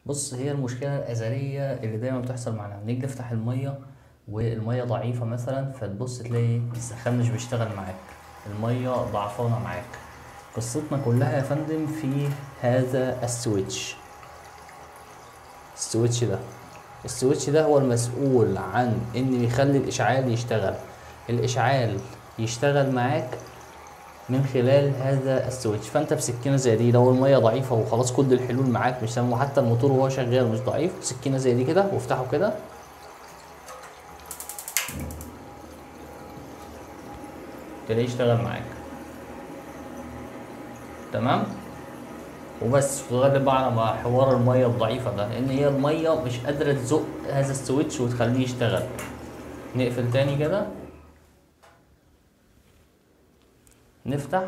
بص هي المشكلة الأزلية اللي دايما بتحصل معانا بنيجي نفتح المية والمية ضعيفة مثلا فتبص تلاقي السخان مش بيشتغل معاك المية ضعفانة معاك قصتنا كلها يا فندم في هذا السويتش السويتش ده السويتش ده هو المسؤول عن ان يخلي الاشعال يشتغل الاشعال يشتغل معاك من خلال هذا السويتش فانت بسكينه زي دي لو الميه ضعيفه وخلاص كل الحلول معاك مش تمام وحتى الموتور وهو شغال مش ضعيف سكينه زي دي كده وافتحه كده تلاقيه يشتغل معاك تمام وبس في الغالب بقى على ما حوار الميه الضعيفه ده لان هي الميه مش قادره تزق هذا السويتش وتخليه يشتغل نقفل تاني كده نفتح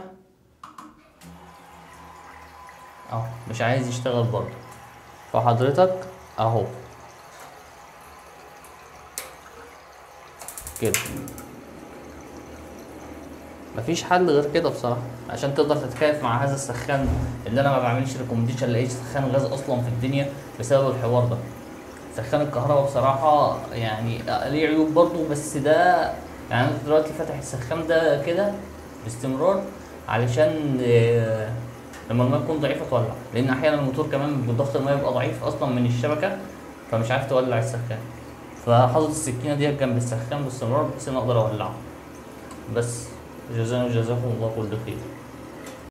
اهو مش عايز يشتغل برضه فحضرتك اهو كده مفيش حل غير كده بصراحه عشان تقدر تتكيف مع هذا السخان اللي انا ما بعملش ريكومنديشن لاي سخان غاز اصلا في الدنيا بسبب الحوار ده سخان الكهرباء بصراحه يعني ليه عيوب برضه بس ده يعني انا دلوقتي فاتح السخان ده كده باستمرار علشان آه، لما الميه تكون ضعيفه تولع لان احيانا الموتور كمان بضغط الميه بيبقى ضعيف اصلا من الشبكه فمش عارف تولع السخان فحاطط السكينه ديت جنب السخان باستمرار بحيث ان اقدر اولعه بس جزانا وجزاكم الله كل خير